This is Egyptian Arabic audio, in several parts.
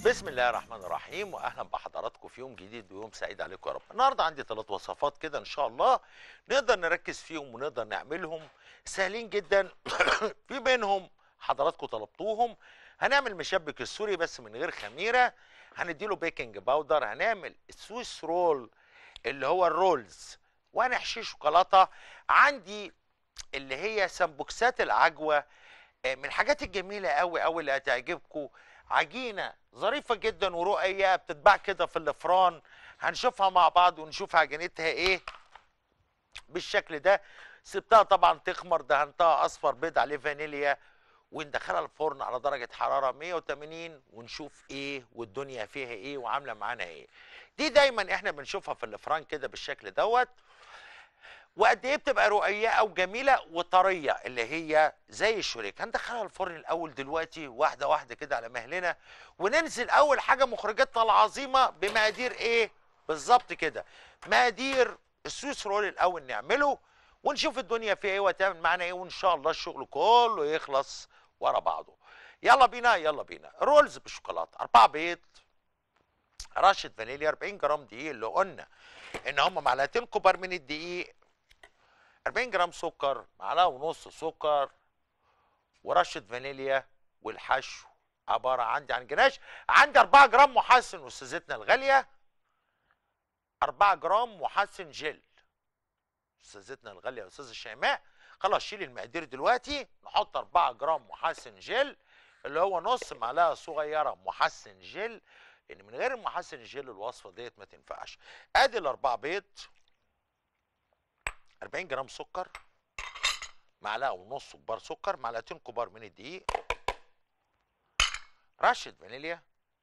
بسم الله الرحمن الرحيم واهلا بحضراتكم في يوم جديد ويوم سعيد عليكم يا رب النهارده عندي ثلاث وصفات كده ان شاء الله نقدر نركز فيهم ونقدر نعملهم سهلين جدا في منهم حضراتكم طلبتوهم هنعمل مشبك السوري بس من غير خميره هنديله بيكنج باودر هنعمل السويس رول اللي هو الرولز وهنحشيه شوكولاته عندي اللي هي سمبوكسات العجوه آه، من الحاجات الجميله قوي قوي اللي هتعجبكم عجينه ظريفه جدا ورقيه بتتباع كده في الفران هنشوفها مع بعض ونشوف عجينتها ايه بالشكل ده سبتها طبعا تخمر دهنتها اصفر بيض عليه فانيليا وندخلها الفرن على درجه حراره 180 ونشوف ايه والدنيا فيها ايه وعامله معانا ايه دي دايما احنا بنشوفها في الفران كده بالشكل دوت وقد ايه بتبقى رقيقه او جميله وطريه اللي هي زي الشريك هندخلها الفرن الاول دلوقتي واحده واحده كده على مهلنا وننزل اول حاجه مخرجاتنا العظيمه بمقادير ايه بالظبط كده مقادير السويس رول الاول نعمله ونشوف الدنيا فيها ايه وهتعمل معانا ايه وان شاء الله الشغل كله يخلص ورا بعضه يلا بينا يلا بينا رولز بالشوكولاته اربع بيض رشه فانيليا 40 جرام دقيق اللي قلنا ان هم معلقتين كبار من الدقيق 40 جرام سكر معلقه ونص سكر ورشه فانيليا والحشو عباره عندي عن جناش عندي 4 جرام محسن استاذتنا الغاليه 4 جرام محسن جل استاذتنا الغاليه استاذه شيماء خلاص شيل المقادير دلوقتي نحط 4 جرام محسن جل اللي هو نص معلقه صغيره محسن جل لان من غير المحسن الجل الوصفه ديت ما تنفعش ادي الاربع بيض 40 جرام سكر معلقه ونص كبار سكر معلقتين كبار من الدقيق رشه فانيليا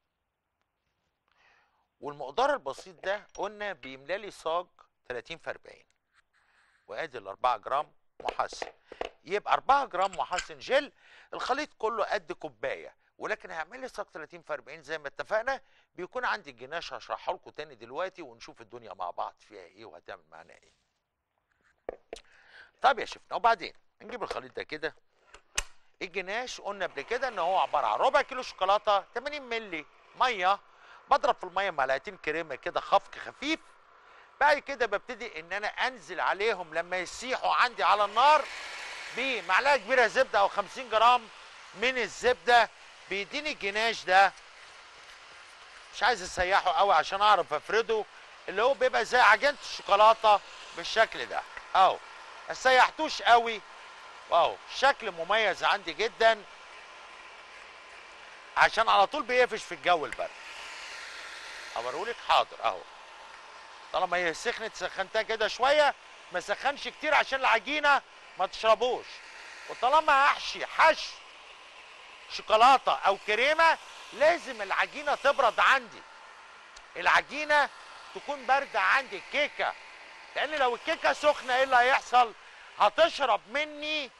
والمقدار البسيط ده قلنا بيملى لي صاج 30 في 40 وادي ال 4 جرام محسن يبقى 4 جرام محسن جل الخليط كله قد كوبايه ولكن هيعمل لي صاج 30 في 40 زي ما اتفقنا بيكون عندي الجناش هشرحه لكم تاني دلوقتي ونشوف الدنيا مع بعض فيها ايه وهتعمل معانا ايه طب يا شفنا وبعدين نجيب الخليط ده كده الجناش قلنا قبل كده ان هو عباره عن ربع كيلو شوكولاته 80 مللي ميه بضرب في الميه معلقتين كريمه كده خفق خفيف بعد كده ببتدي ان انا انزل عليهم لما يسيحوا عندي على النار بمعلقه كبيره زبده او 50 جرام من الزبده بيديني الجناش ده مش عايز اسيحه قوي عشان اعرف افرده اللي هو بيبقى زي عجينه الشوكولاته بالشكل ده اهو ما سيحتوش قوي واهو شكل مميز عندي جدا عشان على طول بيقفش في الجو البرد اوريهولك حاضر اهو طالما هي سخنت سخنتها كده شويه ما سخنش كتير عشان العجينه ما تشربوش وطالما هحشي حشو شوكولاته او كريمه لازم العجينه تبرد عندي العجينه تكون بارده عندي الكيكه لان لو الكيكه سخنه ايه اللي هيحصل هتشرب مني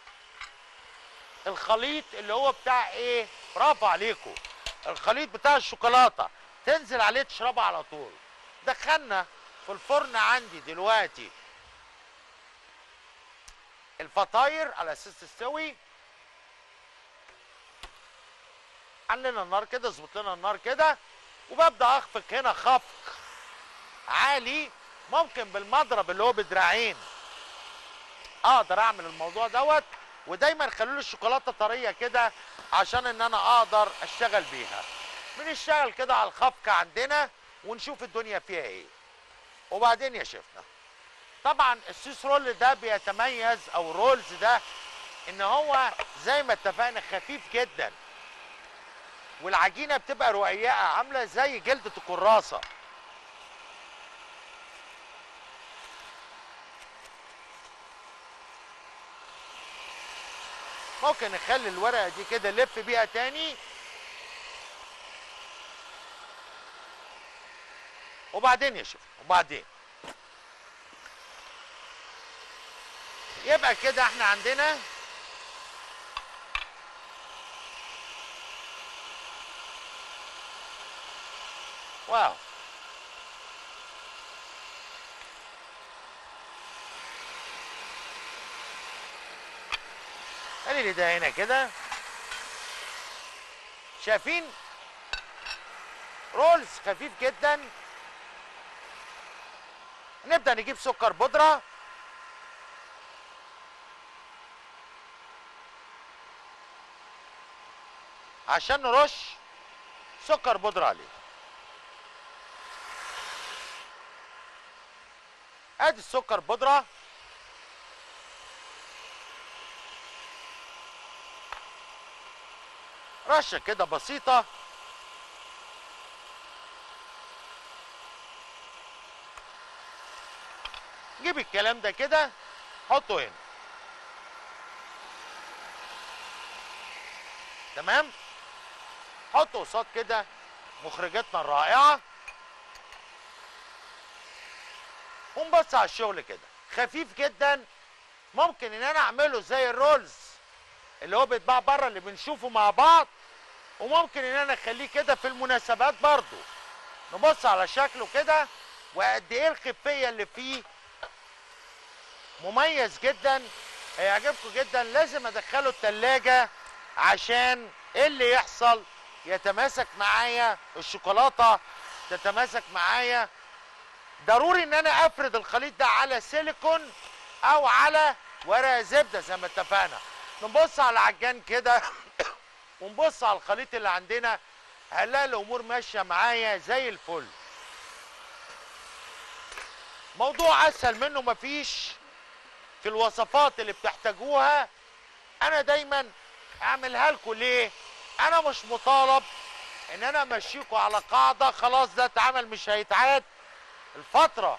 الخليط اللي هو بتاع ايه برافو عليكم الخليط بتاع الشوكولاته تنزل عليه تشربها على طول دخلنا في الفرن عندي دلوقتي الفطاير على اساس تستوي علينا النار كده اظبط لنا النار كده وببدا اخفق هنا خفق عالي ممكن بالمضرب اللي هو بدراعين اقدر اعمل الموضوع دوت ودايما خلوا لي الشوكولاته طريه كده عشان ان انا اقدر اشتغل بيها بنشتغل كده على الخفق عندنا ونشوف الدنيا فيها ايه وبعدين يا شيفنا طبعا السويس رول ده بيتميز او رولز ده ان هو زي ما اتفقنا خفيف جدا والعجينه بتبقى رقيقه عامله زي جلده الكراسه ممكن نخلي الورقه دي كده نلف بيها تاني وبعدين يا شيخ وبعدين يبقى كده احنا عندنا واو خلي لي ده هنا كده شايفين رولز خفيف جدا نبدا نجيب سكر بودره عشان نرش سكر بودره عليه ادي السكر بودره رشه كده بسيطه جيب الكلام ده كده حطه هنا تمام حطه قصاد كده مخرجاتنا الرائعه ونبص على الشغل كده خفيف جدا ممكن ان انا اعمله زي الرولز اللي هو بيتباع بره اللي بنشوفه مع بعض وممكن ان انا اخليه كده في المناسبات برضو نبص على شكله كده وقد ايه الخفيه اللي فيه مميز جدا هيعجبكم جدا لازم ادخله التلاجة عشان ايه اللي يحصل يتماسك معايا الشوكولاته تتماسك معايا ضروري ان انا افرد الخليط ده على سيليكون او على ورق زبده زي ما اتفقنا نبص على العجان كده ونبص على الخليط اللي عندنا هنلاقي الامور ماشيه معايا زي الفل موضوع اسهل منه مفيش في الوصفات اللي بتحتاجوها انا دايما اعملها لكم ليه انا مش مطالب ان انا امشيكم على قاعده خلاص ده اتعمل مش هيتعاد الفتره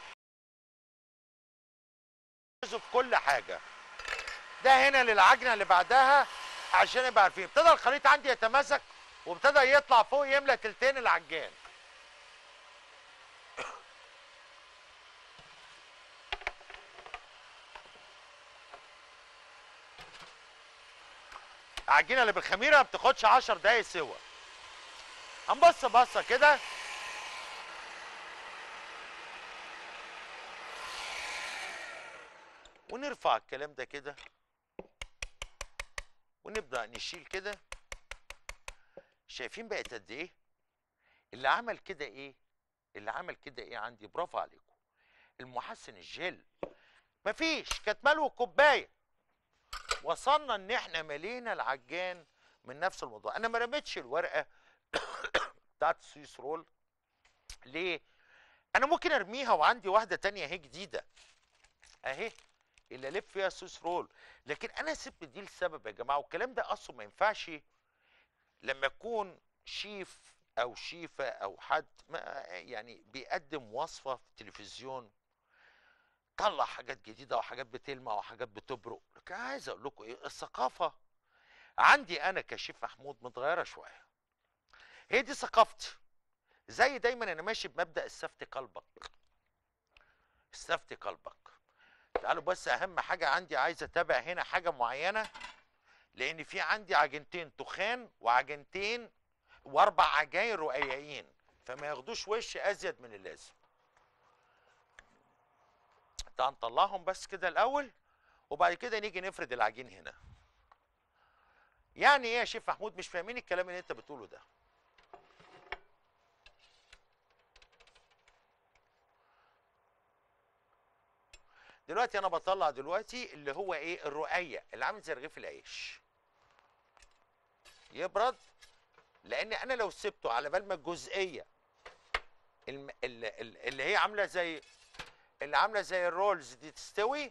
في كل حاجه ده هنا للعجنه اللي بعدها عشان نبقى عارفين ابتدى الخليط عندي يتماسك وابتدى يطلع فوق يملى تلتين العجان العجينه اللي بالخميره ما بتاخدش 10 دقايق سوا هنبص بصه كده ونرفع الكلام ده كده ونبدا نشيل كده شايفين بقت قد ايه اللي عمل كده ايه اللي عمل كده ايه عندي برافو عليكم المحسن الجل مفيش كانت ملو كوبايه وصلنا ان احنا ملينا العجان من نفس الموضوع انا ما رميتش الورقه بتاعت السويس رول ليه انا ممكن ارميها وعندي واحده تانية اهي جديده اهي اللي الف فيها سويس رول لكن انا سبت دي لسبب يا جماعه والكلام ده اصلا ما ينفعش لما يكون شيف او شيفه او حد ما يعني بيقدم وصفه في التلفزيون طلع حاجات جديده وحاجات بتلمع وحاجات بتبرق لكن عايز اقول لكم ايه الثقافه عندي انا كشيف محمود متغيره شويه هي دي ثقافتي زي دايما انا ماشي بمبدا استفتي قلبك استفتي قلبك تعالوا بس اهم حاجه عندي عايز اتابع هنا حاجه معينه لان في عندي عجينتين تخان وعجينتين واربع عجاين رقيقين فما ياخدوش وش ازيد من اللازم تعال نطلعهم بس كده الاول وبعد كده نيجي نفرد العجين هنا يعني ايه يا شيف محمود مش فاهمين الكلام اللي انت بتقوله ده دلوقتي انا بطلع دلوقتي اللي هو ايه الرقيق اللي عامل زي رغيف العيش يبرد لان انا لو سبته على بال ما الجزئيه الم... ال- ال- اللي هي عامله زي اللي عامله زي الرولز دي تستوي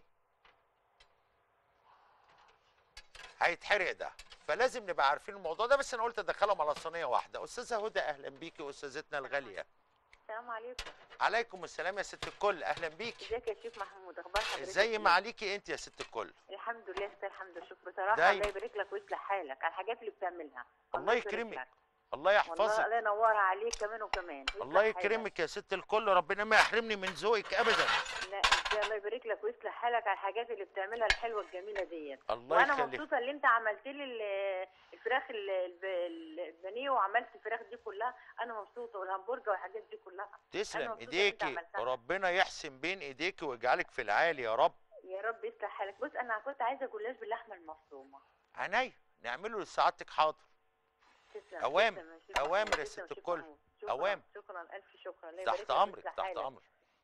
هيتحرق ده فلازم نبقى عارفين الموضوع ده بس انا قلت ادخلهم على صينيه واحده استاذه هدى اهلا بيكي استاذتنا الغاليه السلام عليكم عليكم السلام يا ست الكل اهلا بيكي ازيك يا شيف محمود اخبار حضرتك زي إيه؟ ما عليكي انت يا ست الكل الحمد لله استاذ الحمد لله شكرا بصراحه دايما. الله يبارك لك ويصلح حالك على الحاجات اللي بتعملها الله يبارك يكرمك. لك. الله والله يحفظك الله ينورها عليك كمان وكمان ويصلح الله حالك. يكرمك يا ست الكل ربنا ما يحرمني من ذوقك ابدا لا إنت الله يبارك لك ويصلح حالك على الحاجات اللي بتعملها الحلوه الجميله ديت الله وانا يخليك مبسوطه ان انت عملت لي ال- الفراخ ال- الب- البانيه وعملت الفراخ دي كلها انا مبسوطه والهمبرجر والحاجات دي كلها تسلم مبسوطة إن أنت ايديكي عملتها. وربنا يحسن بين ايديكي ويجعلك في العالي يا رب يا رب يصلح حالك بص انا كنت عايزه جلاش باللحمه المفرومه عينيا نعمله لسعادتك حاضر تسلم أوامر. تسلم يا شيخ أوامر محمود، يا تسلم ست شيخ الكل. محمود. شكرا أوام. شكرا الف شكرا الله يبارك تحت لك امرك ويصلح تحت حالك. امرك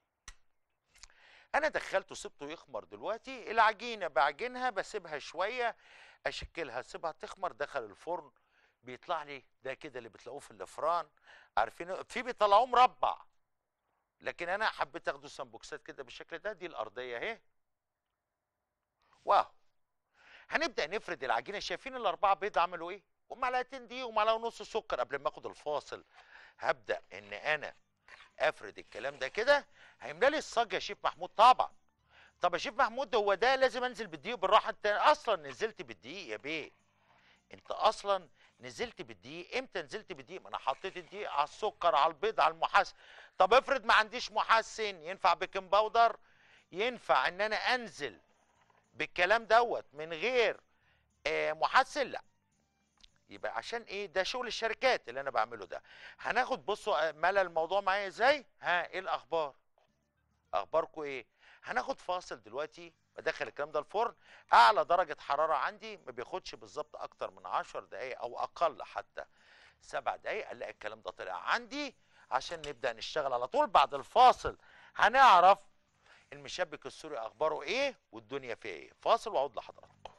انا دخلته سبته يخمر دلوقتي العجينه بعجنها بسيبها شويه اشكلها اسيبها تخمر دخل الفرن بيطلع لي ده كده اللي بتلاقوه في الافران عارفين في بيطلعوه مربع لكن انا حبيت اخده سمبوكسات كده بالشكل ده دي الارضيه اهي واو هنبدا نفرد العجينه شايفين الاربعه بيض عملوا ايه ومعلقتين دي ومعلقه ونص سكر قبل ما اخد الفاصل هبدا ان انا افرد الكلام ده كده هيملى لي الصاج يا شيف محمود طبعا طب يا شيف محمود هو ده لازم انزل بالدقيق بالراحه انت اصلا نزلت بالدقيق يا بيه انت اصلا نزلت بالدقيق امتى نزلت بالدقيق ما انا حطيت الدقيق على السكر على البيض على المحسن طب افرض ما عنديش محسن ينفع بيكنج باودر ينفع ان انا انزل بالكلام دوت من غير آه محسن لا يبقى عشان ايه ده شغل الشركات اللي انا بعمله ده هناخد بصوا آه، ملا الموضوع معايا ازاي ها ايه الاخبار اخباركم ايه هناخد فاصل دلوقتي بدخل الكلام ده الفرن اعلى درجه حراره عندي ما بياخدش بالظبط اكتر من 10 دقائق او اقل حتى سبع دقائق الاقي الكلام ده طلع عندي عشان نبدا نشتغل على طول بعد الفاصل هنعرف المشبك السوري اخباره ايه والدنيا فيها ايه فاصل واعود لحضراتكم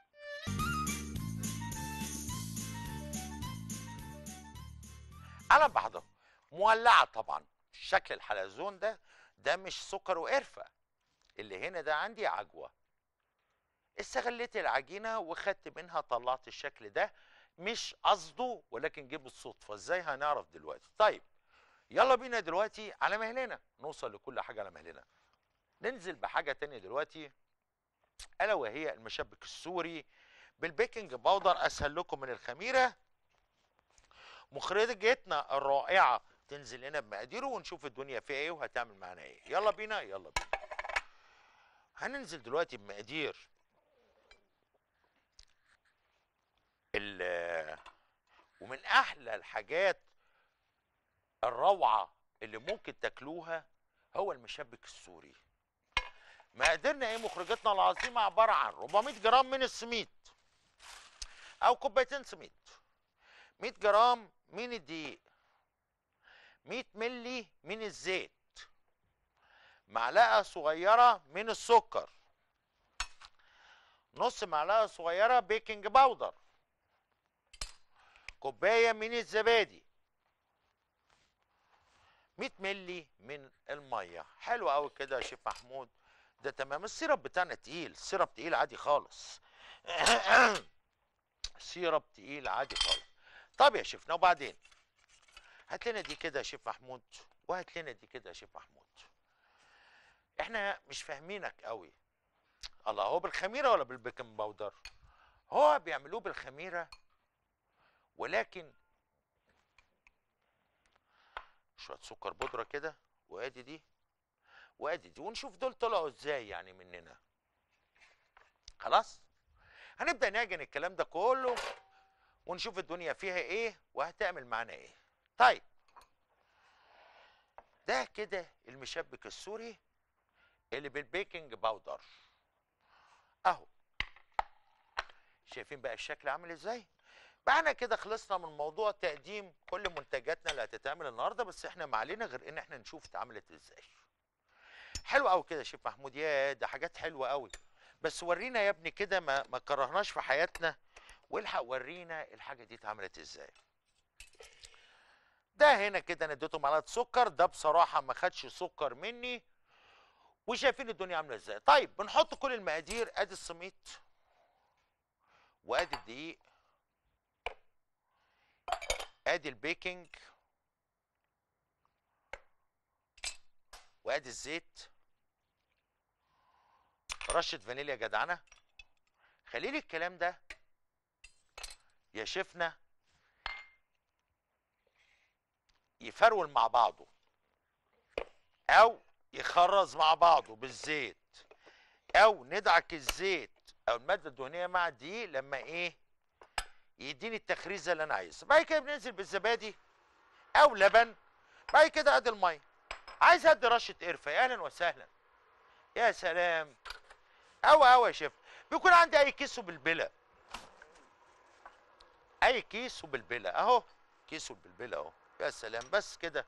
اهلا بحضرتك مولعه طبعا شكل الحلزون ده ده مش سكر وقرفه اللي هنا ده عندي عجوه استغليت العجينه وخدت منها طلعت الشكل ده مش قصده ولكن جه بالصدفه ازاي هنعرف دلوقتي طيب يلا بينا دلوقتي على مهلنا نوصل لكل حاجه على مهلنا ننزل بحاجه تانية دلوقتي الا وهي المشبك السوري بالبيكنج باودر اسهل لكم من الخميره مخرجتنا الرائعه تنزل لنا بمقاديره ونشوف الدنيا فيها ايه وهتعمل معانا ايه يلا بينا يلا بينا هننزل دلوقتي بمقادير ال- ومن احلى الحاجات الروعه اللي ممكن تاكلوها هو المشبك السوري مقاديرنا ايه مخرجتنا العظيمه عباره عن 400 جرام من السميد او كوبايتين سميد 100 جرام من الدقيق 100 ملي من الزيت معلقه صغيره من السكر نص معلقه صغيره بيكنج باودر كوبايه من الزبادي 100 ملي من الميه حلو قوي كده يا شيف محمود ده تمام السيرب بتاعنا تقيل سيرب تقيل عادي خالص سيرب تقيل عادي خالص طب يا شيفنا وبعدين هات لنا دي كده يا شيف محمود وهات لنا دي كده يا شيف محمود احنا مش فاهمينك قوي الله هو بالخميره ولا بالبيكنج باودر هو بيعملوه بالخميره ولكن شويه سكر بودره كده وادي دي وادي دي ونشوف دول طلعوا ازاي يعني مننا خلاص هنبدا نعجن الكلام ده كله ونشوف الدنيا فيها ايه وهتعمل معانا ايه طيب ده كده المشبك السوري اللي بالبيكنج باودر اهو شايفين بقى الشكل عامل ازاي بقى احنا كده خلصنا من موضوع تقديم كل منتجاتنا اللي هتتعمل النهارده بس احنا ما علينا غير ان احنا نشوف اتعملت ازاي حلو قوي كده يا شيف محمود يا ده حاجات حلوه قوي بس ورينا يا ابني كده ما ما كرهناش في حياتنا والحق ورينا الحاجه دي اتعملت ازاي ده هنا كده انا اديته معلقه سكر ده بصراحه ما خدش سكر مني وشايفين الدنيا عامله ازاي طيب بنحط كل المقادير ادي السميط وادي الدقيق ادي البيكنج وادي الزيت رشه فانيليا جدعنه خلي لي الكلام ده يا شيفنا يفرول مع بعضه او يخرز مع بعضه بالزيت او ندعك الزيت او الماده الدهنيه مع الدقيق لما ايه يديني التخريزه اللي انا عايزها بعد كده بننزل بالزبادي او لبن بعد كده ادي الميه عايز ادي رشه قرفه يا اهلا وسهلا يا سلام او او يا شيف بيكون عندي اي كيس وبلبله اي كيس وبلبله اهو كيس وبلبله اهو يا سلام بس كده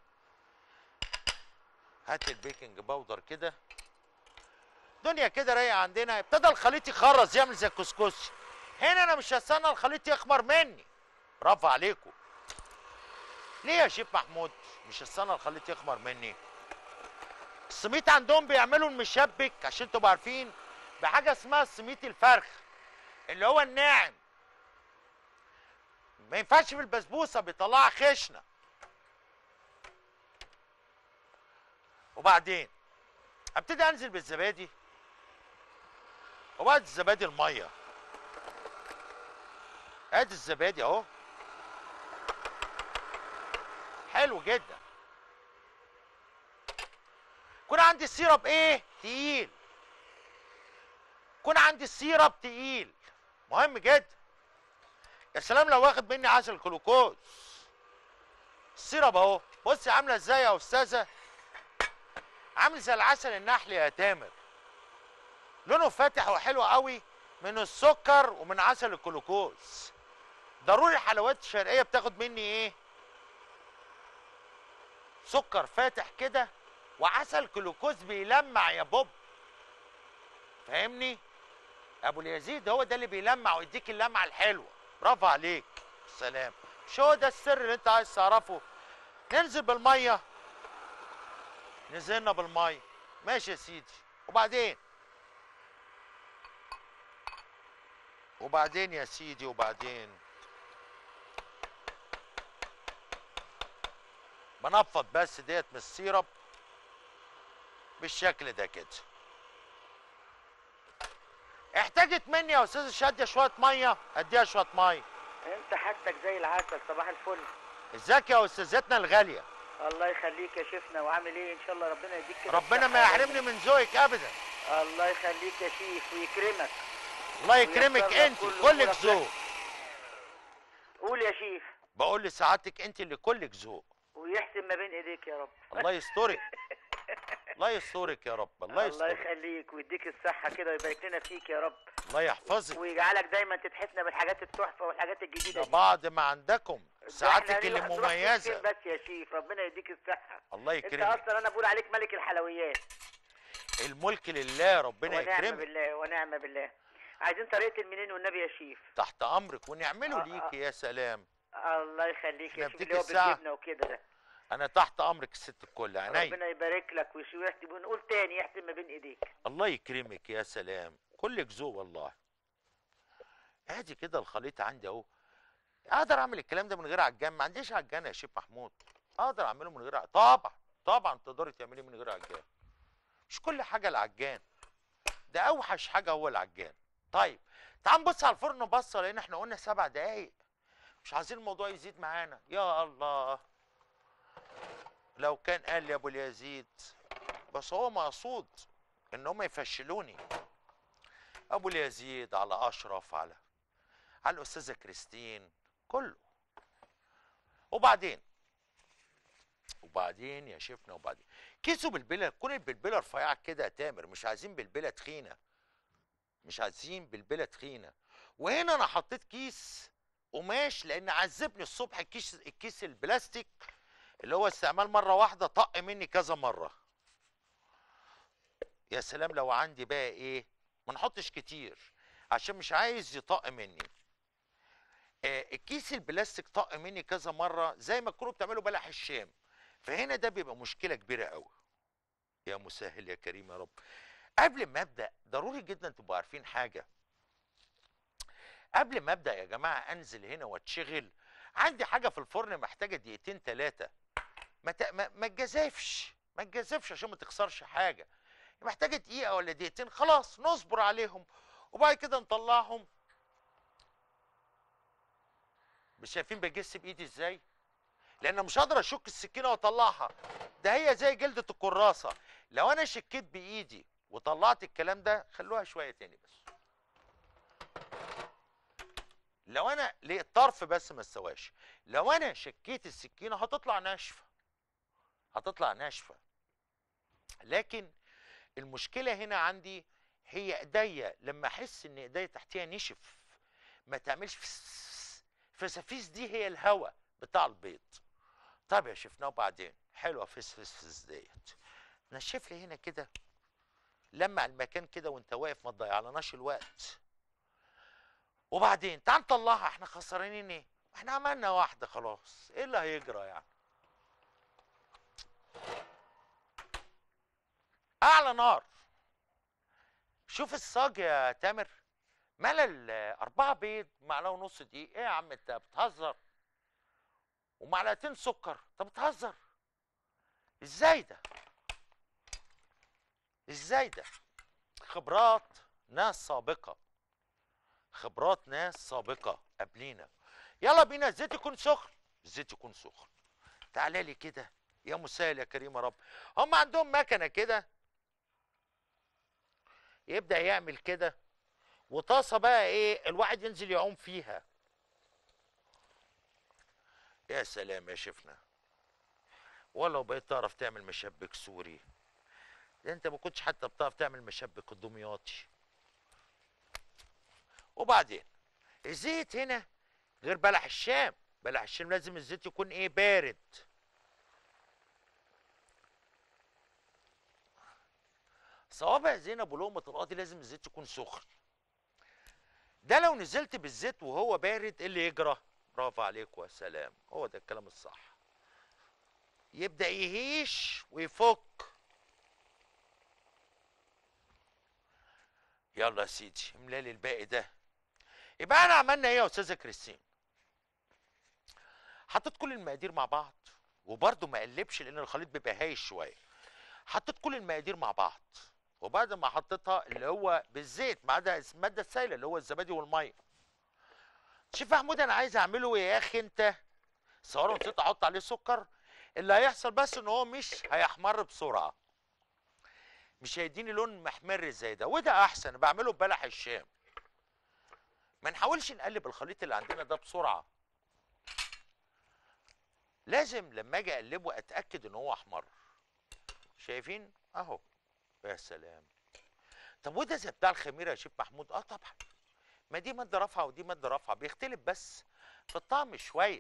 هات البيكنج باودر كده دنيا كده رايقه عندنا ابتدى الخليط يخرز يعمل زي الكسكسي هنا انا مش هستنى الخليط يخمر مني برافو عليكم ليه يا شيف محمود مش هستنى الخليط يخمر مني السميت عندهم بيعملوا المشبك عشان تبقوا عارفين بحاجه اسمها السميت الفرخ اللي هو الناعم ما ينفعش في البسبوسه بيطلعها خشنه وبعدين ابتدي انزل بالزبادي وبعد الزبادي الميه ادي الزبادي اهو حلو جدا يكون عندي السيرب ايه تقيل يكون عندي السيرب تقيل مهم جدا يا سلام لو واخد مني عسل جلوكوز السيرب اهو بصي عامله ازاي يا استاذه عامل زي العسل النحل يا تامر لونه فاتح وحلو قوي من السكر ومن عسل الجلوكوز ضروري الحلويات الشرقيه بتاخد مني ايه سكر فاتح كده وعسل جلوكوز بيلمع يا بوب فاهمني ابو اليزيد هو ده اللي بيلمع ويديك اللمعه الحلوه برافو عليك سلام مش هو ده السر اللي انت عايز تعرفه ننزل بالميه نزلنا بالميه ماشي يا سيدي وبعدين وبعدين يا سيدي وبعدين بنفض بس ديت من السيرب بالشكل ده كده احتاجت مني يا استاذ شاديه شويه ميه اديها شويه ميه انت حاجتك زي العسل صباح الفل ازيك يا استاذتنا الغاليه الله يخليك يا شيفنا وعامل ايه ان شاء الله ربنا يديك كده ربنا ما الصحة يحرمني من ذوقك ابدا الله يخليك يا شيف ويكرمك الله يكرمك ويسر لك انت كل كلك أمورك ذوق قول يا شيف بقول لسعادتك انت اللي كلك ذوق ويحسن ما بين ايديك يا رب الله يسترك الله يسترك يا رب الله الله يسترك يخليك ويديك الصحة كده ويبارك لنا فيك يا رب الله يحفظك ويجعلك دايما تتحفنا بالحاجات التحفة والحاجات الجديدة ده دي. بعض ما عندكم ده سعادتك احنا اللي هنروح- نروح فين مميزه بس يا شيف ربنا يديك الصحة الله انت يكرمك اصلا انا بقول عليك ملك الحلويات الملك لله ربنا ونعم يكرمك بالله ونعم بالله عايزين طريقة المنين والنبي يا شيف تحت امرك ونعمله آه، ليك آه. يا سلام الله يخليك يا احنا شيف بديك اللي هو الساعة. بالجبنة وكده ده انا تحت امرك الست الكل عيني ربنا يبارك لك ويش- ويحسن ونقول تاني يحسن ما بين ايديك الله يكرمك يا سلام كلك ذوق والله ادي كده الخليط عندي اهو اقدر اعمل الكلام ده من غير عجان ما عنديش عجان يا شيخ محمود اقدر اعمله من غير عجان طبعا طبعا تقدري تعمليه من غير عجان مش كل حاجه العجان ده اوحش حاجه هو العجان طيب تعال نبص على الفرن بصه لان احنا قلنا سبع دقايق مش عايزين الموضوع يزيد معانا يا الله لو كان قال لي ابو اليزيد بس هو مقصود ان هم يفشلوني ابو اليزيد على اشرف على على الاستاذه كريستين كله وبعدين وبعدين يا شيفنا وبعدين كيسه بالبله تكون البلبله رفيعه كده يا تامر مش عايزين بلبله تخينه مش عايزين بلبله تخينه وهنا انا حطيت كيس قماش لان عذبني الصبح الكيس الكيس البلاستيك اللي هو استعمال مره واحده طق مني كذا مره يا سلام لو عندي بقى ايه ما نحطش كتير عشان مش عايز يطق مني آه الكيس البلاستيك طق مني كذا مره زي ما تكونوا بتعملوا بلح الشام فهنا ده بيبقى مشكله كبيره قوي يا مسهل يا كريم يا رب قبل ما ابدا ضروري جدا تبقوا عارفين حاجه قبل ما ابدا يا جماعه انزل هنا واتشغل عندي حاجه في الفرن محتاجه دقيقتين ثلاثه ما ت- ما ما تجازفش ما تجازفش عشان ما تخسرش حاجه محتاجه دقيقه ولا دقيقتين خلاص نصبر عليهم وبعد كده نطلعهم مش شايفين بجس بايدي ازاي لان مش هقدر اشك السكينه واطلعها ده هي زي جلده الكراسه لو انا شكيت بايدي وطلعت الكلام ده خلوها شويه تاني بس لو انا ليه الطرف بس ما استواش لو انا شكيت السكينه هتطلع ناشفه هتطلع ناشفه لكن المشكله هنا عندي هي ايديا لما احس ان ايديا تحتيها نشف ما تعملش فس- فسافيس دي هي الهواء بتاع البيض طب يا شفنا وبعدين حلوه فس فس فس ديت نشف لي هنا كده لمع المكان كده وانت واقف ما تضيعلناش الوقت وبعدين تعال نطلعها احنا خسرانين ايه احنا عملنا واحده خلاص ايه اللي هيجرى يعني اعلى نار شوف الصاج يا تامر ملل أربعة بيض معلقة ونص دقيق إيه يا عم أنت بتهزر ومعلقتين سكر أنت بتهزر إزاي ده إزاي ده خبرات ناس سابقة خبرات ناس سابقة قبلينا يلا بينا الزيت يكون سخن الزيت يكون سخن تعالى لي كده يا مسهل يا كريم يا رب هم عندهم مكنة كده يبدأ يعمل كده وطاسه بقى ايه الواحد ينزل يعوم فيها يا سلام يا شفنا ولو بقيت تعرف تعمل مشبك سوري ده انت ما كنتش حتى بتعرف تعمل مشبك الدمياطي وبعدين الزيت هنا غير بلح الشام بلح الشام لازم الزيت يكون ايه بارد صوابع زينب ولقمة القاضي لازم الزيت يكون سخن ده لو نزلت بالزيت وهو بارد إيه اللي يجرى برافو عليك وسلام هو ده الكلام الصح يبدا يهيش ويفك يلا يا سيدي املالي الباقي ده يبقى انا عملنا ايه يا استاذه كريستين حطيت كل المقادير مع بعض وبرده ما اقلبش لان الخليط بيبقى هايش شويه حطيت كل المقادير مع بعض وبعد ما حطيتها اللي هو بالزيت ما عدا الماده السائله اللي هو الزبادي والميه شوف يا محمود انا عايز اعمله يا اخي انت صور نسيت احط عليه سكر اللي هيحصل بس ان هو مش هيحمر بسرعه مش هيديني لون محمر زي ده وده احسن بعمله ببلح الشام ما نحاولش نقلب الخليط اللي عندنا ده بسرعه لازم لما اجي اقلبه اتاكد ان هو احمر شايفين اهو يا سلام طب وده زي بتاع الخميره يا شيف محمود اه طبعا ما دي ماده رافعه ودي ماده رافعه بيختلف بس في الطعم شويه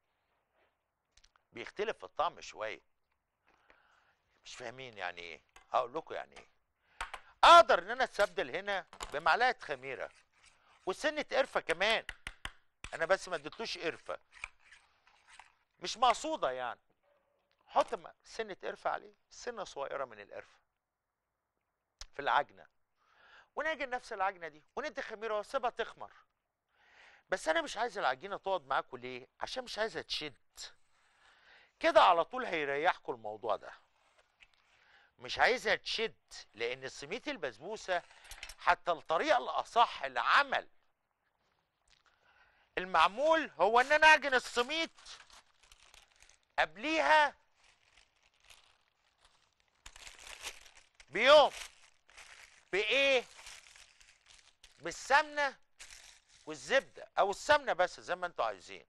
بيختلف في الطعم شويه مش فاهمين يعني ايه هقول لكم يعني ايه اقدر ان انا استبدل هنا بمعلقه خميره وسنه قرفه كمان انا بس ما اديتلوش قرفه مش مقصوده يعني حط م- سنه قرفه عليه سنه صغيره من القرفه في العجنه ونعجن نفس العجنه دي وندي خميره واسيبها تخمر بس انا مش عايز العجينه تقعد معاكم ليه عشان مش عايزها تشد كده على طول هيريحكم الموضوع ده مش عايزها تشد لان سميت البسبوسه حتى الطريقه الاصح لعمل المعمول هو ان انا اعجن السميط قبليها بيوم بايه بالسمنه والزبده او السمنه بس زي ما انتوا عايزين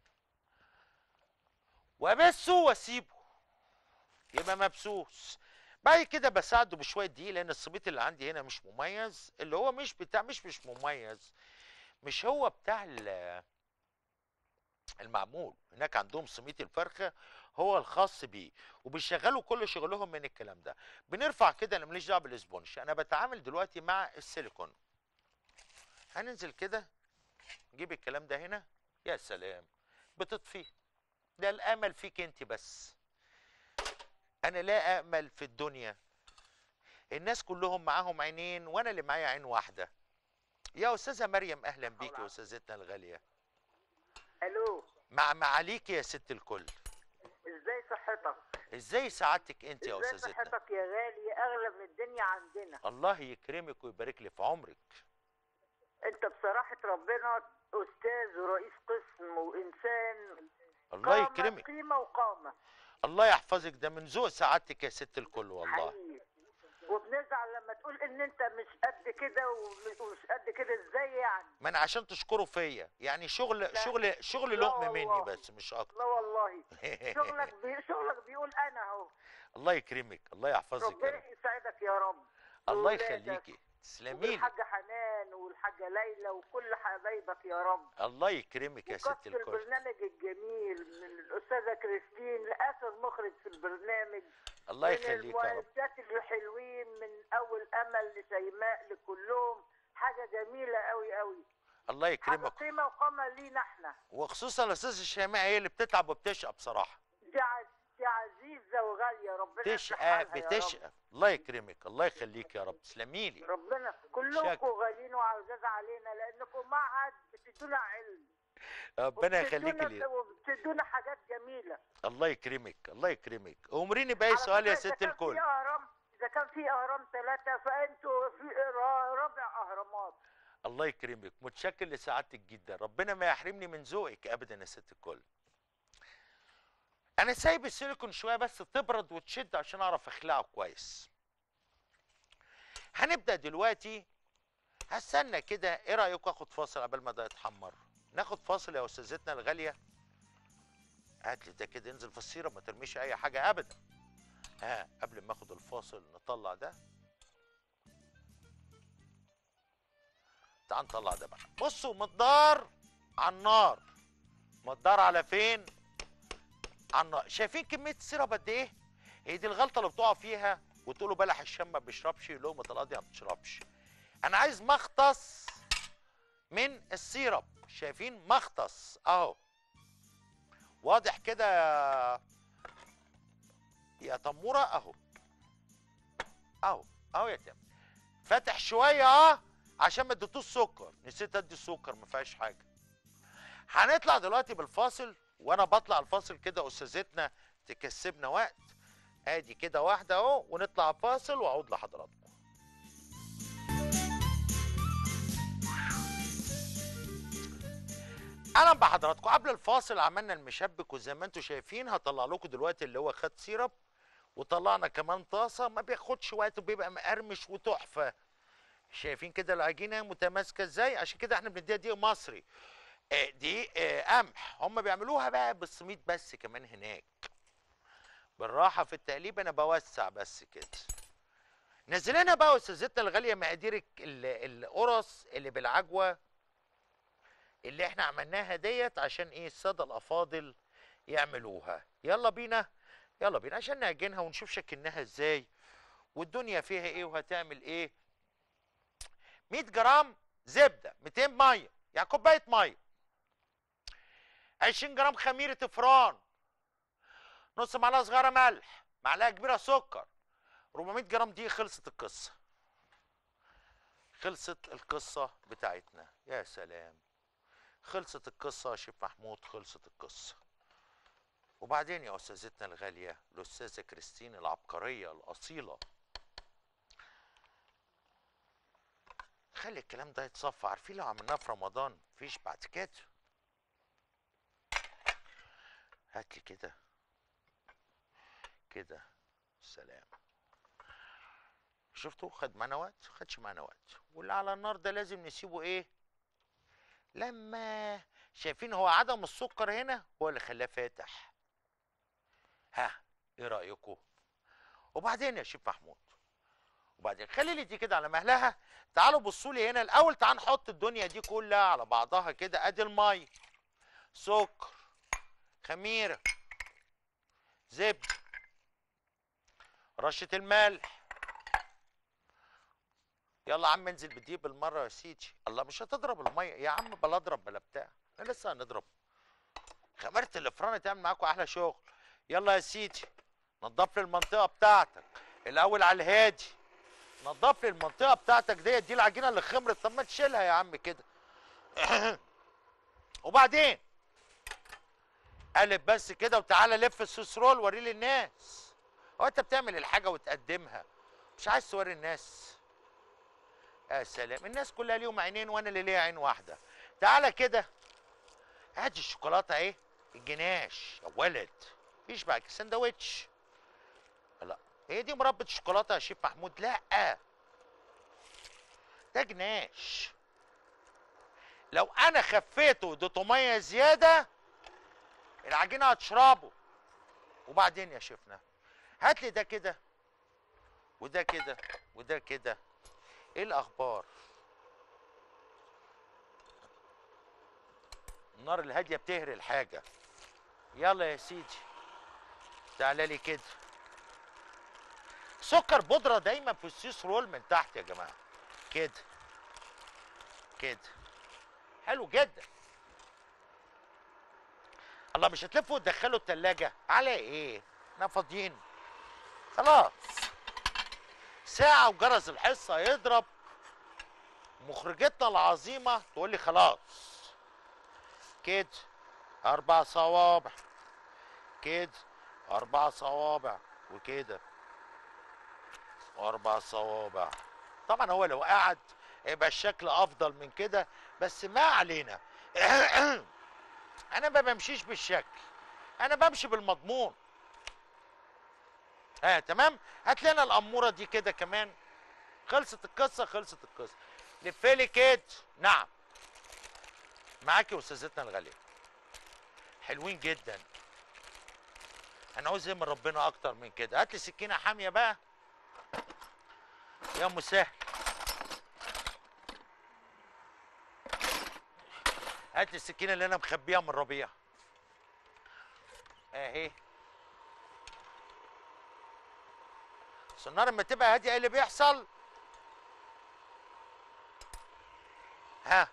وابسه واسيبه يبقى مبسوس بعد كده بساعده بشويه دقيق لان السميط اللي عندي هنا مش مميز اللي هو مش بتاع مش مش مميز مش هو بتاع ال- المعمول هناك عندهم سميط الفرخه هو الخاص بيه وبيشغلوا كل شغلهم من الكلام ده بنرفع كده انا ماليش دعوه بالاسبونج انا بتعامل دلوقتي مع السيليكون هننزل كده نجيب الكلام ده هنا يا سلام بتطفيه ده الامل فيك انت بس انا لا امل في الدنيا الناس كلهم معاهم عينين وانا اللي معايا عين واحده يا استاذه مريم اهلا بيكي يا استاذتنا الغاليه الو مع معاليك يا ست الكل ازاي صحتك ازاي سعادتك انت يا ازاي استاذتنا صحتك يا غالي اغلى من الدنيا عندنا الله يكرمك ويبارك لي في عمرك انت بصراحه ربنا استاذ ورئيس قسم وانسان الله قامة يكرمك قيمه وقامه الله يحفظك ده من ذوق سعادتك يا ست الكل والله حقيقي وبنزعل لما تقول ان انت مش قد كده ومش ومش قد كده ازاي يعني ما انا عشان تشكروا فيا يعني شغل لا. شغل شغل لا لقم مني والله. بس مش اكتر لا والله شغلك بي... شغلك بيقول انا اهو الله يكرمك الله يحفظك يا ربنا رب يسعدك يا رب الله وولادك. يخليكي تسلمي لي والحاجه حنان والحاجه ليلى وكل حبايبك يا رب الله يكرمك يا ست وكابتن الكل البرنامج الجميل من الاستاذه كريستين لاخر مخرج في البرنامج الله من يخليك يا رب المؤسسات الحلوين من اول امل لشيماء لكلهم حاجه جميله قوي قوي الله حاجه يكرمك قيمه وقامه لينا احنا وخصوصا الاستاذ الشيماء هي اللي بتتعب وبتشقى بصراحه دي عز... دي عزيزه وغاليه ربنا يصلح تشقى حالها يا رب. بتشقى الله يكرمك الله يخليك يا رب تسلمي لي ربنا كلكم شكرا. غاليين وعزاز علينا لانكم معهد بتدونا علم ربنا يخليك وبتدونا- لي وبتدونا حاجات جميله الله يكرمك الله يكرمك امريني باي على سؤال يا فكرة إذا ست كان الكل في اهرام اذا كان في اهرام ثلاثه فانتوا في را- رابع اهرامات الله يكرمك متشكر لسعادتك جدا ربنا ما يحرمني من ذوقك ابدا يا ست الكل انا سايب السيليكون شويه بس تبرد وتشد عشان اعرف اخلعه كويس هنبدا دلوقتي هستنى كده ايه رايكم اخد فاصل قبل ما ده يتحمر ناخد فاصل يا استاذتنا الغاليه هات لي ده كده انزل في السيره ما ترميش اي حاجه ابدا ها قبل ما اخد الفاصل نطلع ده تعال نطلع ده بقى بصوا مقدار على النار مقدار على فين على النار شايفين كميه السيرب قد ايه هي دي الغلطه اللي بتقع فيها وتقولوا بلح الشام ما بيشربش لقمه القاضي ما بتشربش انا عايز مختص من السيرب شايفين مختص اهو واضح كده يا يا تموره اهو اهو اهو يا تم فاتح شويه اه عشان ما اديتوش سكر نسيت ادي السكر ما فيهاش حاجه هنطلع دلوقتي بالفاصل وانا بطلع الفاصل كده استاذتنا تكسبنا وقت ادي كده واحده اهو ونطلع فاصل واعود لحضراتكم اهلا بحضراتكم قبل الفاصل عملنا المشبك وزي ما انتم شايفين هطلع لكم دلوقتي اللي هو خد سيرب وطلعنا كمان طاسه ما بياخدش وقت وبيبقى مقرمش وتحفه شايفين كده العجينه متماسكه ازاي عشان كده احنا بنديها دقيق مصري آه، دقيق آه، قمح هم بيعملوها بقى بالسميد بس كمان هناك بالراحه في التقليب انا بوسع بس كده نزلنا بقى استاذتنا الغاليه مقادير الك- ال- القرص اللي بالعجوه اللي احنا عملناها ديت عشان ايه الساده الافاضل يعملوها يلا بينا يلا بينا عشان نعجنها ونشوف شكلناها ازاي والدنيا فيها ايه وهتعمل ايه 100 جرام زبده 200 ميه يعني كوبايه ميه 20 جرام خميره افران نص معلقه صغيره ملح معلقه كبيره سكر 400 جرام دي خلصت القصه خلصت القصه بتاعتنا يا سلام خلصت القصه يا شيخ محمود خلصت القصه وبعدين يا استاذتنا الغاليه الاستاذه كريستين العبقريه الاصيله خلي الكلام ده يتصفى عارفين لو عملناه في رمضان مفيش بعد كده هات لي كده كده سلام شفتوا خد معانا وقت خدش معانا وقت واللي على النار ده لازم نسيبه ايه لما شايفين هو عدم السكر هنا هو اللي خلاه فاتح ها ايه رايكم وبعدين يا شيخ محمود وبعدين خلي لي دي كده على مهلها تعالوا بصوا لي هنا الاول تعال نحط الدنيا دي كلها على بعضها كده ادي الميه سكر خميره زبده رشه الملح يلا يا عم انزل بدي بالمره يا سيدي الله مش هتضرب الميه يا عم بلا اضرب بلا بتاع احنا لسه هنضرب خميره الافران تعمل معاكم احلى شغل يلا يا سيدي نضف لي المنطقه بتاعتك الاول على الهادي نضف لي المنطقه بتاعتك ديت دي العجينه اللي خمرت طب ما تشيلها يا عم كده وبعدين قلب بس كده وتعالى لف السوس رول وريه للناس هو انت بتعمل الحاجه وتقدمها مش عايز توري الناس يا سلام الناس كلها ليهم عينين وانا اللي ليا عين واحده تعالى كده ادي الشوكولاته اهي الجناش يا ولد مفيش بقى سندوتش لا هي دي مربى الشوكولاته يا شيف محمود لا ده جناش لو انا خفيته واديته ميه زياده العجينه هتشربه وبعدين يا شيفنا هات لي ده كده وده كده وده كده ايه الاخبار النار الهاديه بتهري الحاجه يلا يا سيدي تعالى لي كده سكر بودره دايما في السيس رول من تحت يا جماعه كده كده حلو جدا الله مش هتلفوا وتدخلوا التلاجة على ايه احنا فاضيين خلاص ساعة وجرس الحصة يضرب مخرجتنا العظيمة تقول لي خلاص كده أربع صوابع كده أربع صوابع وكده وأربع صوابع طبعا هو لو قعد يبقى الشكل أفضل من كده بس ما علينا أنا ما بمشيش بالشكل أنا بمشي بالمضمون اه تمام هات لنا الاموره دي كده كمان خلصت القصه خلصت القصه لفلي كده نعم معاكي استاذتنا الغاليه حلوين جدا انا عاوز ايه من ربنا اكتر من كده هات لي سكينه حاميه بقى يا مسهل هات لي السكينه اللي انا مخبيها من ربيع اهي بس النار لما تبقى هاديه ايه اللي بيحصل ها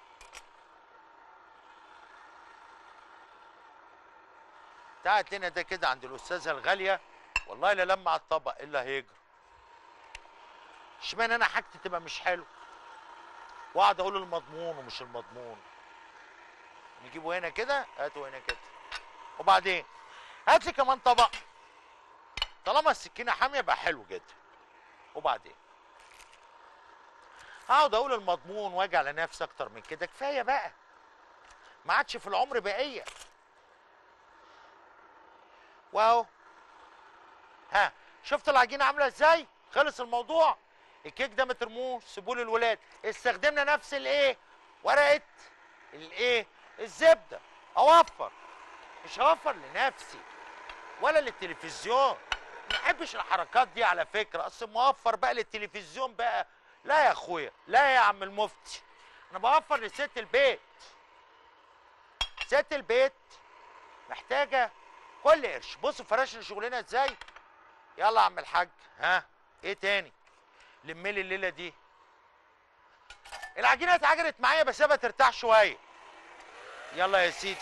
تعالت لنا ده كده عند الاستاذه الغاليه والله لا لما على الطبق الا هيجري اشمعنى انا حاجتي تبقى مش حلو واقعد اقول المضمون ومش المضمون نجيبه هنا كده هاته هنا كده وبعدين هات لي كمان طبق طالما السكينه حاميه يبقى حلو جدا وبعدين اقعد اقول المضمون واجي على نفسي اكتر من كده كفايه بقى ما عادش في العمر بقيه واهو ها شفت العجينه عامله ازاي خلص الموضوع الكيك ده ما ترموش سيبوه للولاد استخدمنا نفس الايه ورقه الايه الزبده اوفر مش هوفر لنفسي ولا للتلفزيون ما بحبش الحركات دي على فكره اصل موفر بقى للتلفزيون بقى لا يا اخويا لا يا عم المفتي انا بوفر لست البيت ست البيت محتاجه كل قرش بصوا فراشنا شغلنا ازاي يلا يا عم الحاج ها ايه تاني لملي الليله دي العجينه اتعجنت معايا بسيبها ترتاح شويه يلا يا سيدي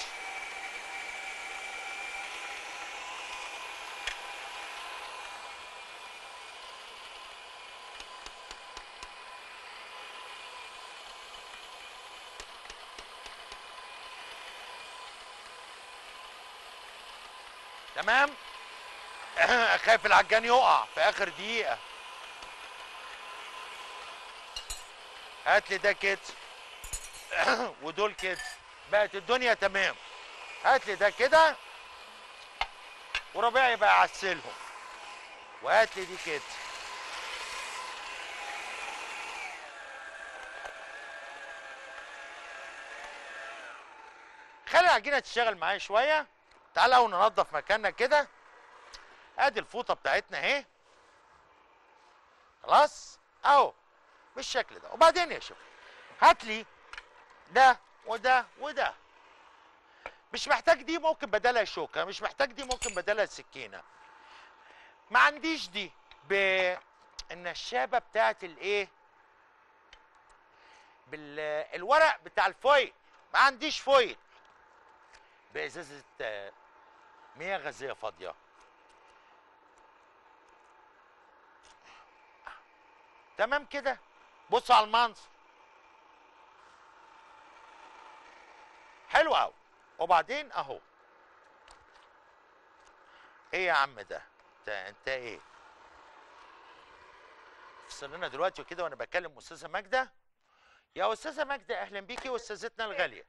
تمام خايف العجان يقع في اخر دقيقه هات لي ده كده ودول كده بقت الدنيا تمام هات لي ده كده وربيع يبقى يعسلهم وهات لي دي كده خلي العجينه تشتغل معايا شويه تعال اهو ننضف مكاننا كده ادي الفوطه بتاعتنا اهي خلاص اهو بالشكل ده وبعدين يا شيخ هات لي ده وده وده مش محتاج دي ممكن بدلها شوكه مش محتاج دي ممكن بدلها سكينه ما عنديش دي بالنشابه بتاعت الايه بالورق بتاع الفويل ما عنديش فويل بازازه آه، مياه غازيه فاضيه تمام كده بصوا على المنظر حلو قوي وبعدين اهو ايه يا عم ده انت انت ايه افصل لنا دلوقتي وكده وانا بكلم استاذه ماجده يا استاذه ماجده اهلا بيكي واستاذتنا الغاليه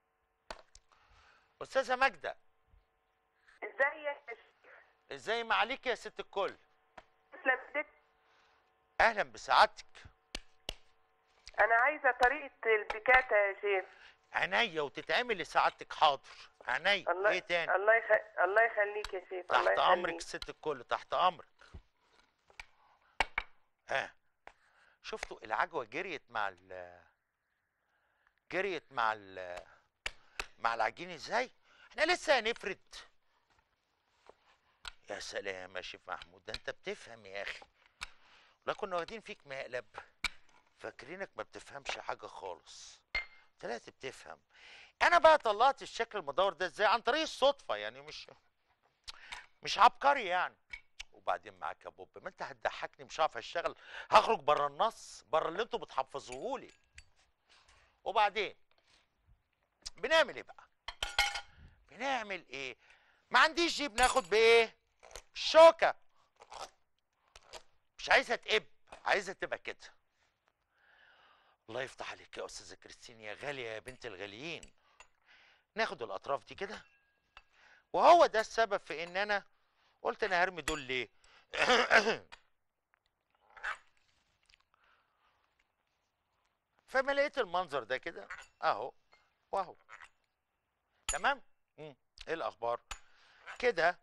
استاذه ماجده ازيك يا شيخ ازاي ما عليك يا ست الكل تسلم ايدك اهلا بسعادتك انا عايزه طريقه البيكاتا يا شيخ عينيا وتتعمل لسعادتك حاضر عينيا الله ايه تاني الله يخ... الله يخليك يا شيخ الله تحت امرك يخليك ست الكل تحت امرك ها شفتوا العجوه جريت مع ال جريت مع ال مع العجين ازاي احنا لسه هنفرد يا سلام يا شيف محمود ده انت بتفهم يا اخي لا كنا واخدين فيك مقلب فاكرينك ما بتفهمش حاجه خالص طلعت بتفهم انا بقى طلعت الشكل المدور ده ازاي عن طريق الصدفه يعني مش مش عبقري يعني وبعدين معاك يا بوب ما انت هتضحكني مش هعرف اشتغل هخرج بره النص بره اللي انتوا بتحفظوه لي وبعدين بنعمل ايه بقى بنعمل ايه ما عنديش جيب ناخد بايه الشوكه مش عايزها تقب عايزها تبقى كده الله يفتح عليك يا استاذه كريستين يا غاليه يا بنت الغاليين ناخد الاطراف دي كده وهو ده السبب في ان انا قلت انا هرمي دول ليه فما لقيت المنظر ده كده اهو واهو تمام مم. ايه الاخبار كده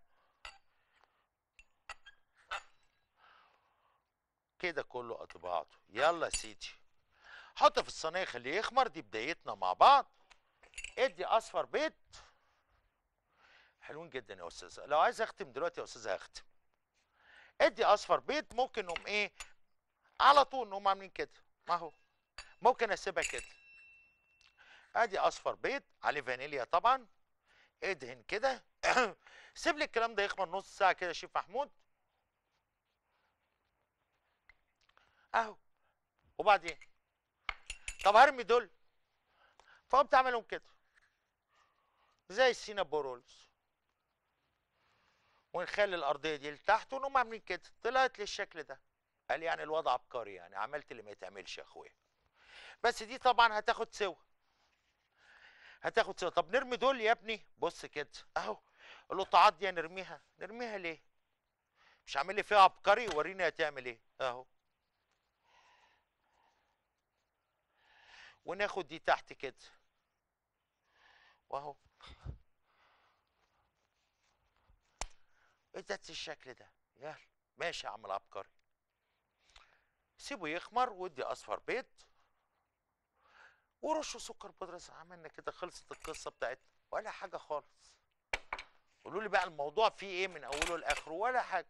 كده كله قد بعضه يلا يا سيدي حط في الصينيه خليه يخمر دي بدايتنا مع بعض ادي اصفر بيض حلوين جدا يا استاذه لو عايز اختم دلوقتي يا استاذه هختم ادي اصفر بيض ممكن نقوم ايه على طول نقوم عاملين كده ما هو ممكن اسيبها كده ادي اصفر بيض عليه فانيليا طبعا ادهن كده سيب لي الكلام ده يخمر نص ساعه كده يا شيف محمود اهو وبعدين طب هرمي دول فقمت اعملهم كده زي السينابو رولز ونخلي الارضيه دي لتحت ونقوم عاملين كده طلعت لي الشكل ده قال يعني الوضع عبقري يعني عملت اللي ما يتعملش يا اخويا بس دي طبعا هتاخد سوا هتاخد سوا طب نرمي دول يا ابني بص كده اهو القطاعات دي نرميها نرميها ليه مش عامل لي فيها عبقري وريني هتعمل ايه اهو وناخد دي تحت كده واهو ادت الشكل ده يلا ماشي يا عم العبقري سيبه يخمر وادي اصفر بيض ورشوا سكر بودرة عملنا كده خلصت القصه بتاعتنا ولا حاجه خالص قولوا لي بقى الموضوع فيه ايه من اوله لاخره ولا حاجه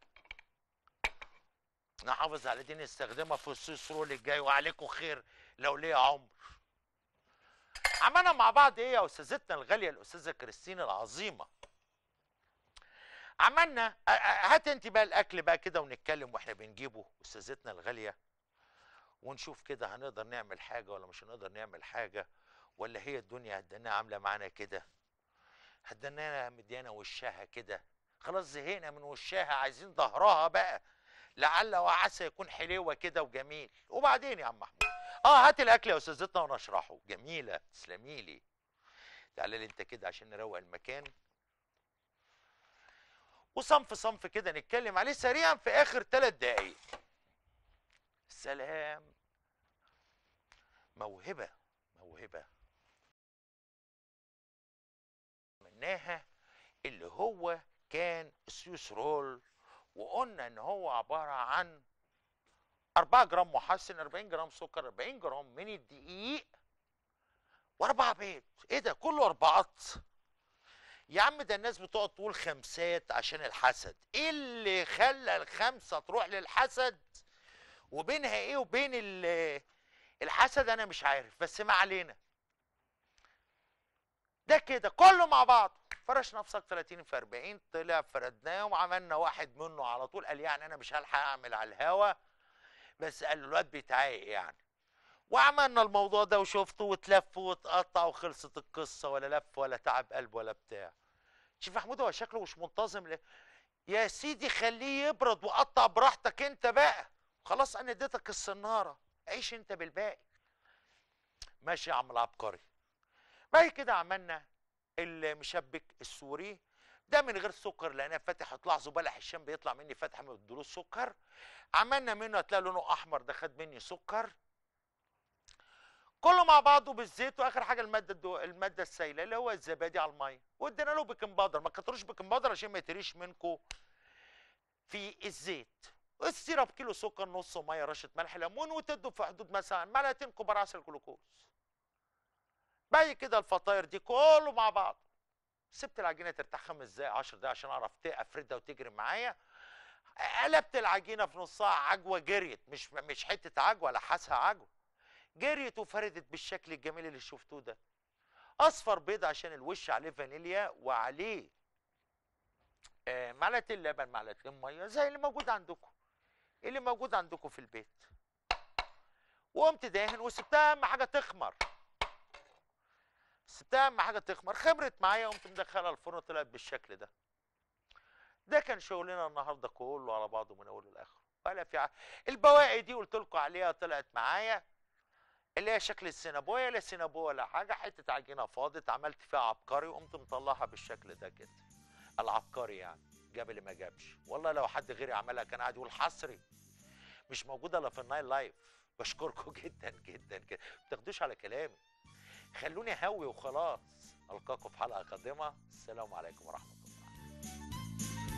نحافظ على دي نستخدمها في السويس رول الجاي وعليكم خير لو ليا عمر عملنا مع بعض ايه يا استاذتنا الغاليه الاستاذه كريستين العظيمه عملنا أ- أ- هات انت بقى الاكل بقى كده ونتكلم واحنا بنجيبه استاذتنا الغاليه ونشوف كده هنقدر نعمل حاجه ولا مش هنقدر نعمل حاجه ولا هي الدنيا هدناها عامله معانا كده هدناها مديانا وشها كده خلاص زهقنا من وشها عايزين ظهرها بقى لعل وعسى يكون حلوه كده وجميل وبعدين يا عم محمود اه هات الاكل يا استاذتنا وانا اشرحه جميله تسلمي لي تعالى لي انت كده عشان نروق المكان وصنف صنف كده نتكلم عليه سريعا في اخر ثلاث دقايق سلام موهبه موهبه مناها اللي هو كان سويس رول وقلنا ان هو عباره عن 4 جرام محسن 40 جرام سكر 40 جرام من الدقيق واربع بيض ايه ده كله اربعات يا عم ده الناس بتقعد تقول خمسات عشان الحسد ايه اللي خلى الخمسه تروح للحسد وبينها ايه وبين ال- الحسد انا مش عارف بس ما علينا ده كده كله مع بعض فرش نفسك 30 في 40 طلع فردناه وعملنا واحد منه على طول قال يعني انا مش هلحق اعمل على الهوا بس قال له الواد بيتعايق يعني وعملنا الموضوع ده وشفته واتلف واتقطع وخلصت القصه ولا لف ولا تعب قلب ولا بتاع شوف محمود هو شكله مش منتظم ليه يا سيدي خليه يبرد وقطع براحتك انت بقى خلاص انا اديتك السناره عيش انت بالباقي ماشي يا عم العبقري بعد كده عملنا المشبك السوري ده من غير سكر لان فاتح هتلاحظوا بلح الشام بيطلع مني فاتحه ما بدلوش سكر عملنا منه هتلاقي لونه احمر ده خد مني سكر كله مع بعضه بالزيت واخر حاجه الماده الدو... الماده السائله اللي هو الزبادي على الميه وادينا له بيكنج باودر ما كتروش بيكنج باودر عشان ما يتريش منكم في الزيت السيرب كيلو سكر نص ميه رشه ملح ليمون وتدوا في حدود مثلا معلقتين كبار عسل جلوكوز بعد كده الفطاير دي كله مع بعض سبت العجينه ترتاح خمس دقايق 10 دقايق عشان اعرف افردها وتجري معايا قلبت العجينه في نصها عجوه جريت مش مش حته عجوه لحسها عجوه جريت وفردت بالشكل الجميل اللي شفتوه ده اصفر بيض عشان الوش عليه فانيليا وعليه آه، معلقتين لبن معلقتين ميه زي اللي موجود عندكم اللي موجود عندكم في البيت وقمت داهن وسبتها اهم حاجه تخمر سبتها اهم حاجه تخمر خمرت معايا قمت مدخلها الفرن طلعت بالشكل ده ده كان شغلنا النهارده كله على بعضه من اوله لاخره ولا في ع... البواقي دي قلت لكم عليها طلعت معايا اللي هي شكل السينابويا لا سينابويا ولا حاجه حته عجينه فاضت عملت فيها عبقري وقمت مطلعها بالشكل ده كده العبقري يعني جاب اللي ما جابش والله لو حد غيري عملها كان قاعد يقول حصري مش موجوده الا في النايل لايف بشكركم جدا جدا جدا ما تاخدوش على كلامي خلوني هوي وخلاص القاكم في حلقه قادمه السلام عليكم ورحمه الله